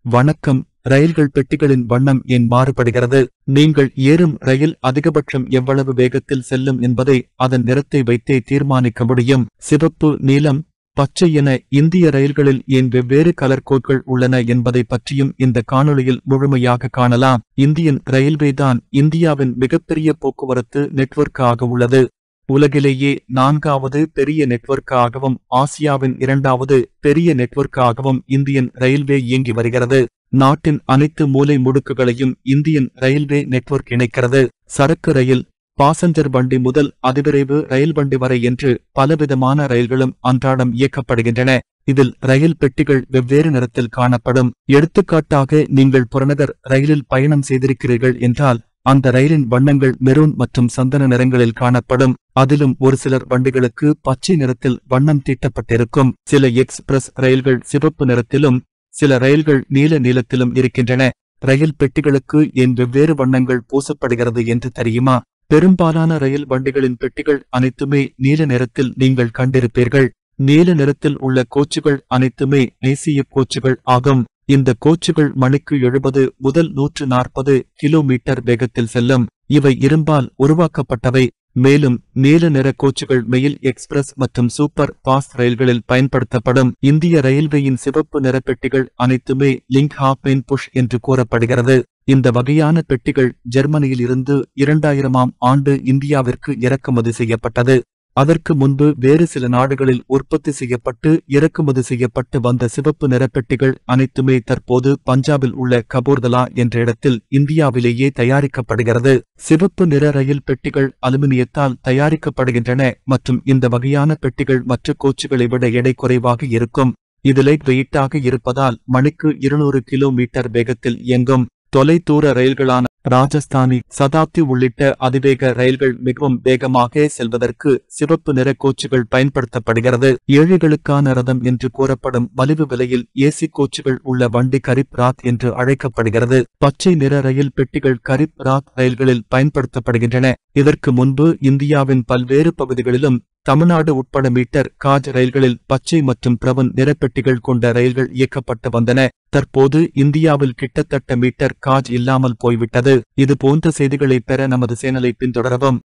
வணக்கம் ரயில்கள் பெட்டிகளின் வண்ணம் ஏன் மாறுபடுகிறது நீங்கள் ஏறும் ரயில் அதிகபட்சம் எவ்வளவு வேகத்தில் செல்லும் என்பதை அதன் நிறத்தை வைத்தே தீர்மானிக்க முடியும் சிவப்பு நீலம் பச்சை என இந்திய ரயில்களில் ஏன் வெவ்வேறு கலர் கோட்கள் உள்ளன என்பதை பற்றியும் இந்த காணொளியில் முழுமையாக காணலாம் இந்தியன் ரயில்வே தான் இந்தியாவின் மிகப்பெரிய போக்குவரத்து நெட்வொர்க் ஆக உள்ளது உலகிலேயே நான்காவது பெரிய நெட்வொர்க் ஆகவும் ஆசியாவின் இரண்டாவது பெரிய நெட்வொர்க் ஆகவும் இந்தியன் ரயில்வே இயங்கி வருகிறது நாட்டின் அனைத்து மூலை முடுக்குகளையும் இந்தியன் ரயில்வே நெட்வொர்க் இணைக்கிறது சரக்கு ரயில் பாசஞ்சர் வண்டி முதல் அதிவிரைவு ரயில் வண்டி வரை என்று பலவிதமான ரயில்களும் அன்றாடம் இயக்கப்படுகின்றன இதில் ரயில் பெட்டிகள் வெவ்வேறு நிறத்தில் காணப்படும் எடுத்துக்காட்டாக நீங்கள் புறநகர் ரயிலில் பயணம் செய்திருக்கிறீர்கள் என்றால் அந்த ரயிலின் வண்ணங்கள் மெரூன் மற்றும் சந்தன நிறங்களில் காணப்படும் அதிலும் ஒரு சிலர் வண்டிகளுக்கு பச்சை நிறத்தில் வண்ணம் தீட்டப்பட்டிருக்கும் சில எக்ஸ்பிரஸ் ரயில்கள் சிவப்பு நிறத்திலும் சில ரயில்கள் நீல நீளத்திலும் இருக்கின்றன ரயில் பெட்டிகளுக்கு ஏன் வெவ்வேறு வண்ணங்கள் பூசப்படுகிறது என்று தெரியுமா பெரும்பாலான ரயில் வண்டிகளின் பெட்டிகள் அனைத்துமே நீல நிறத்தில் நீங்கள் கண்டிருப்பீர்கள் நீல நிறத்தில் உள்ள கோச்சுகள் அனைத்துமே தேசிய கோச்சுகள் ஆகும் இந்த கோச்சுகள் மணிக்கு எழுபது முதல் நூற்று நாற்பது கிலோமீட்டர் வேகத்தில் செல்லும் இவை இரும்பால் உருவாக்கப்பட்டவை மேலும் நீல நிற கோச்சுகள் மெயில் எக்ஸ்பிரஸ் மற்றும் சூப்பர் ஃபாஸ்ட் ரயில்களில் பயன்படுத்தப்படும் இந்திய ரயில்வேயின் சிவப்பு நிற பெட்டிகள் அனைத்துமே லிங்க் ஹாப்பென் புஷ் என்று கூறப்படுகிறது இந்த வகையான பெட்டிகள் ஜெர்மனியில் இருந்து இரண்டாயிரமாம் ஆண்டு இந்தியாவிற்கு இறக்குமதி செய்யப்பட்டது அதற்கு முன்பு வேறு சில நாடுகளில் உற்பத்தி செய்யப்பட்டு இறக்குமதி செய்யப்பட்டு வந்த சிவப்பு நிறப்பெட்டிகள் அனைத்துமே தற்போது பஞ்சாபில் உள்ள கபூர்தலா என்ற இடத்தில் இந்தியாவிலேயே தயாரிக்கப்படுகிறது சிவப்பு நிற ரயில் பெட்டிகள் அலுமினியத்தால் தயாரிக்கப்படுகின்றன மற்றும் இந்த வகையான பெட்டிகள் மற்ற கோச்சுகளை விட எடை குறைவாக இருக்கும் இது லைட் வெயிட்டாக இருப்பதால் மணிக்கு இருநூறு கிலோமீட்டர் வேகத்தில் இயங்கும் தொலைதூர ரயில்களான ராஜஸ்தானி சதாப்தி உள்ளிட்ட அதிவேக ரயில்கள் மிகவும் வேகமாக செல்வதற்கு சிவப்பு நிற கோச்சுகள் பயன்படுத்தப்படுகிறது ஏழைகளுக்கான ரதம் என்று கூறப்படும் மலிவு விலையில் ஏசி கோச்சுகள் உள்ள வண்டி கரிப் ராத் என்று அழைக்கப்படுகிறது பச்சை நிற ரயில் பெட்டிகள் கரிப் ராத் ரயில்களில் பயன்படுத்தப்படுகின்றன இதற்கு முன்பு இந்தியாவின் பல்வேறு பகுதிகளிலும் தமிழ்நாடு உட்பட மீட்டர் காஜ் ரயில்களில் பச்சை மற்றும் பிரவன் நிறப்பெட்டிகள் கொண்ட ரயில்கள் இயக்கப்பட்டு வந்தன தற்போது இந்தியாவில் கிட்டத்தட்ட மீட்டர் காஜ் இல்லாமல் போய்விட்டது இது போன்ற செய்திகளை பெற நமது சேனலை பின்தொடரவும்